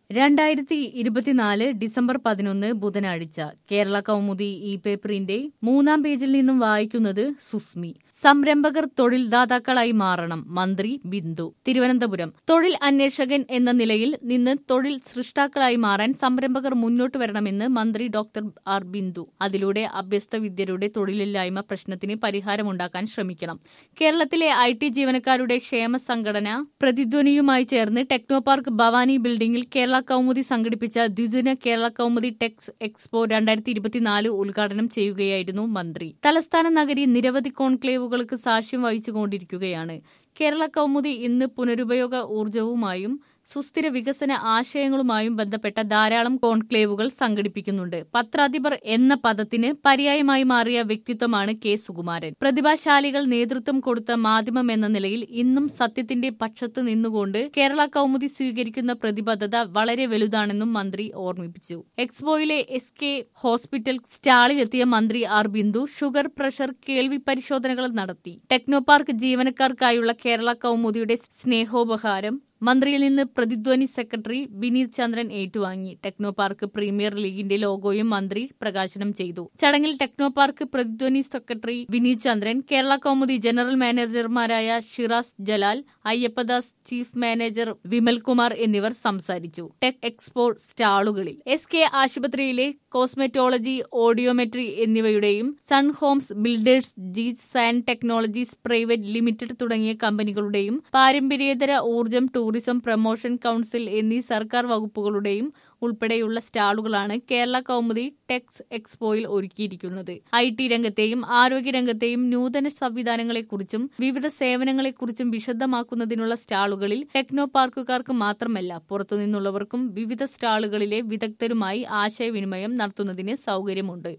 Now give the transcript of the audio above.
രണ്ടായിരത്തി ഇരുപത്തിനാല് ഡിസംബർ പതിനൊന്ന് ബുധനാഴ്ച കേരള കൗമുദി ഈ പേപ്പറിന്റെ മൂന്നാം പേജിൽ നിന്നും വായിക്കുന്നത് സുസ്മി സംരംഭകർ തൊഴിൽദാതാക്കളായി മാറണം മന്ത്രി ബിന്ദു തിരുവനന്തപുരം തൊഴിൽ അന്വേഷകൻ എന്ന നിലയിൽ നിന്ന് തൊഴിൽ സൃഷ്ടാക്കളായി മാറാൻ സംരംഭകർ മുന്നോട്ട് വരണമെന്ന് മന്ത്രി ഡോക്ടർ ആർ ബിന്ദു അതിലൂടെ അഭ്യസ്ത വിദ്യരുടെ തൊഴിലില്ലായ്മ പ്രശ്നത്തിന് പരിഹാരമുണ്ടാക്കാൻ ശ്രമിക്കണം കേരളത്തിലെ ഐ ടി ജീവനക്കാരുടെ ക്ഷേമ സംഘടന പ്രതിധ്വനിയുമായി ചേർന്ന് ടെക്നോ പാർക്ക് ഭവാനി ബിൽഡിംഗിൽ കേരള കൗമുദി സംഘടിപ്പിച്ച ദ്വിദിന കേരള കൗമുദി ടെക്സ് എക്സ്പോ രണ്ടായിരത്തി ഇരുപത്തിനാല് ഉദ്ഘാടനം ചെയ്യുകയായിരുന്നു മന്ത്രി തലസ്ഥാന നഗരി നിരവധി കോൺക്ലേവുകൾക്ക് സാക്ഷ്യം വഹിച്ചുകൊണ്ടിരിക്കുകയാണ് കേരള കൗമുദി ഇന്ന് പുനരുപയോഗ ഊർജവുമായും സുസ്ഥിര വികസന ആശയങ്ങളുമായും ബന്ധപ്പെട്ട ധാരാളം കോൺക്ലേവുകൾ സംഘടിപ്പിക്കുന്നുണ്ട് പത്രാധിപർ എന്ന പദത്തിന് പര്യായമായി മാറിയ വ്യക്തിത്വമാണ് കെ സുകുമാരൻ പ്രതിഭാശാലികൾ നേതൃത്വം കൊടുത്ത മാധ്യമം എന്ന നിലയിൽ ഇന്നും സത്യത്തിന്റെ പക്ഷത്ത് നിന്നുകൊണ്ട് കേരള കൗമുദി സ്വീകരിക്കുന്ന പ്രതിബദ്ധത വളരെ വലുതാണെന്നും മന്ത്രി ഓർമ്മിപ്പിച്ചു എക്സ്പോയിലെ എസ് കെ ഹോസ്പിറ്റൽ സ്റ്റാളിലെത്തിയ മന്ത്രി ആർ ബിന്ദു ഷുഗർ പ്രഷർ കേൾവി പരിശോധനകൾ നടത്തി ടെക്നോ പാർക്ക് ജീവനക്കാർക്കായുള്ള കേരള കൗമുദിയുടെ സ്നേഹോപഹാരം മന്ത്രിയിൽ നിന്ന് പ്രതിധ്വനി സെക്രട്ടറി വിനീത് ചന്ദ്രൻ ഏറ്റുവാങ്ങി ടെക്നോ പാർക്ക് പ്രീമിയർ ലീഗിന്റെ ലോഗോയും മന്ത്രി പ്രകാശനം ചെയ്തു ചടങ്ങിൽ techno park Prathidhwani secretary Vineeth Chandran Kerala Kaumudi general മാനേജർമാരായ ഷിറാസ് ജലാൽ അയ്യപ്പദാസ് ചീഫ് മാനേജർ വിമൽകുമാർ എന്നിവർ സംസാരിച്ചു ടെക് എക്സ്പോ സ്റ്റാളുകളിൽ എസ് കെ ആശുപത്രിയിലെ കോസ്മെറ്റോളജി ഓഡിയോമെട്രി എന്നിവയുടെയും sun homes builders G san technologies private limited തുടങ്ങിയ കമ്പനികളുടെയും പാരമ്പര്യേതര ഊർജം ടൂറിസം പ്രൊമോഷൻ കൌൺസിൽ എന്നീ സർക്കാർ വകുപ്പുകളുടെയും ഉൾപ്പെടെയുള്ള സ്റ്റാളുകളാണ് കേരള കൗമുദി ടെക്സ് എക്സ്പോയിൽ ഒരുക്കിയിരിക്കുന്നത് ഐ ടി രംഗത്തെയും ആരോഗ്യരംഗത്തെയും നൂതന സംവിധാനങ്ങളെക്കുറിച്ചും വിവിധ സേവനങ്ങളെക്കുറിച്ചും വിശദമാക്കുന്നതിനുള്ള സ്റ്റാളുകളിൽ ടെക്നോ പാർക്കുകാർക്ക് മാത്രമല്ല പുറത്തുനിന്നുള്ളവർക്കും വിവിധ സ്റ്റാളുകളിലെ വിദഗ്ധരുമായി ആശയവിനിമയം നടത്തുന്നതിന് സൗകര്യമുണ്ട്